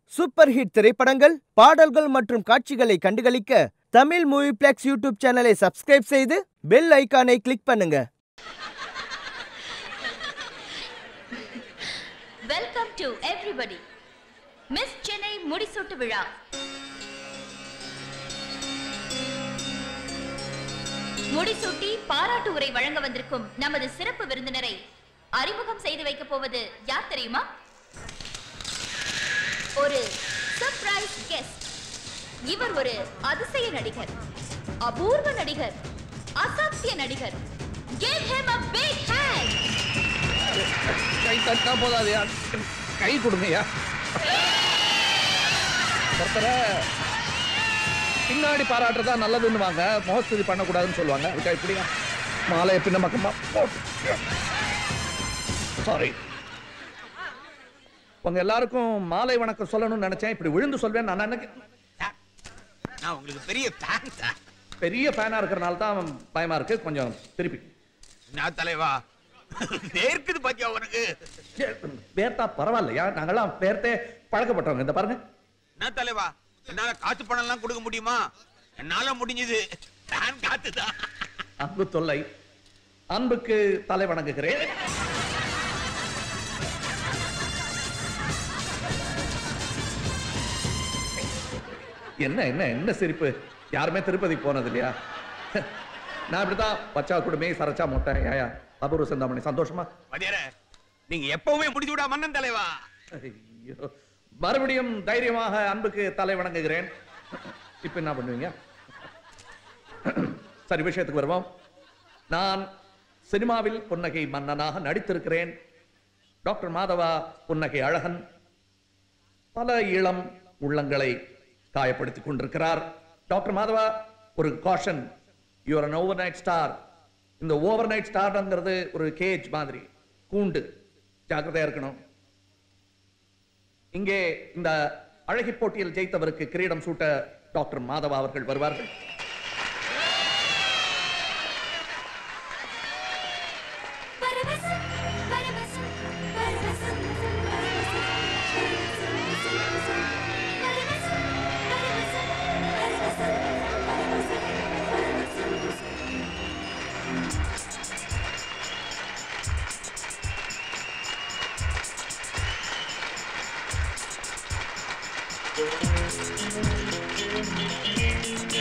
Super hit திரைப்படங்கள் பாடல்கள் மற்றும் காட்சிகளை கண்டுகளிக்க தமிழ் மூவி பிளெக்ஸ் யூடியூப் சேனலை சப்ஸ்கிரைப் செய்து பெல் ஐகானை கிளிக் பண்ணுங்க welcome to everybody miss Chennai முடிசூட்டு விழா முடிசூட்டி பாராட்டு உரை வழங்க வந்திருக்கும் நமது சிறப்பு விருந்தினரை அறிமுகம் செய்து வைக்கப் போவது யார் தெரியுமா ஒரு சர்ப்ரைஸ் கெஸ்ட் இவர் ஒரு அதிசய நடிகர் அபூர்வ நடிகர் அசாத்திய நடிகர் Give him a big hand! கை தட்டா போதாதையா கை கொடுங்கய்யா ஒருத்தரை பின்னாடி பாராட்டுறதா நல்லதுன்னு வாங்க முகஸ்துதி பண்ணக்கூடாதுன்னு சொல்லுவாங்க அதுக்கா இப்படியா மாலையை பின்ன பக்கமா போட்டு சாரி உங்க எல்லாருக்கும் மாலை வணக்கம் சொல்லணும்னு நினைச்சேன் இப்படி விழுந்து சொல்வேன் நான் நினைக்க நான் உங்களுக்கு பெரிய ஃபேன் சார் பெரிய ஃபேனா இருக்கிறனால தான் பயமா இருக்கு கொஞ்சம் திருப்பி நான் தலைவா நேர்க்குது பாத்தியா உனக்கு பேர்த்தா பரவாயில்லையா நாங்கெல்லாம் பேர்த்தே பழக்கப்பட்டவங்க இந்த பாருங்க என்ன தலைவா என்னால காத்து பணம் எல்லாம் கொடுக்க முடியுமா என்னால முடிஞ்சது ஃபேன் காத்து தான் அன்பு தொல்லை அன்புக்கு தலை வணங்குகிறேன் என்ன என்ன என்ன சிரிப்பு யாருமே திருப்பதி போனது இல்லையா நான் இப்படிதான் பச்சா குடுமே சரச்சா முட்டை ஏயா அபூர்வ சிந்தாமணி சந்தோஷமா மதியார நீங்க எப்பவுமே முடிச்சு விடா மன்னன் தலைவா ஐயோ மறுபடியும் தைரியமாக அன்புக்கு தலை வணங்குகிறேன் இப்ப என்ன பண்ணுவீங்க சரி விஷயத்துக்கு வருவோம் நான் சினிமாவில் புன்னகை மன்னனாக நடித்திருக்கிறேன் டாக்டர் மாதவா புன்னகை அழகன் பல இளம் உள்ளங்களை காயப்படுத்திக் கொண்டிருக்கிறார் டாக்டர் மாதவா ஒரு caution you are an overnight star இந்த ஓவர் நைட் ஸ்டார்ங்கிறது ஒரு கேஜ் மாதிரி கூண்டு ஜாக்கிரதையா இருக்கணும் இங்கே இந்த அழகி போட்டியில் ஜெயித்தவருக்கு கிரீடம் சூட்ட டாக்டர் மாதவா அவர்கள் வருவார்கள் பரவசம் பரவசம் பரவசம்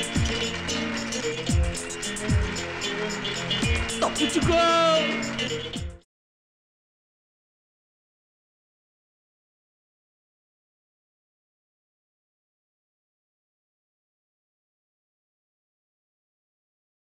தப்பிச்சுக்கோ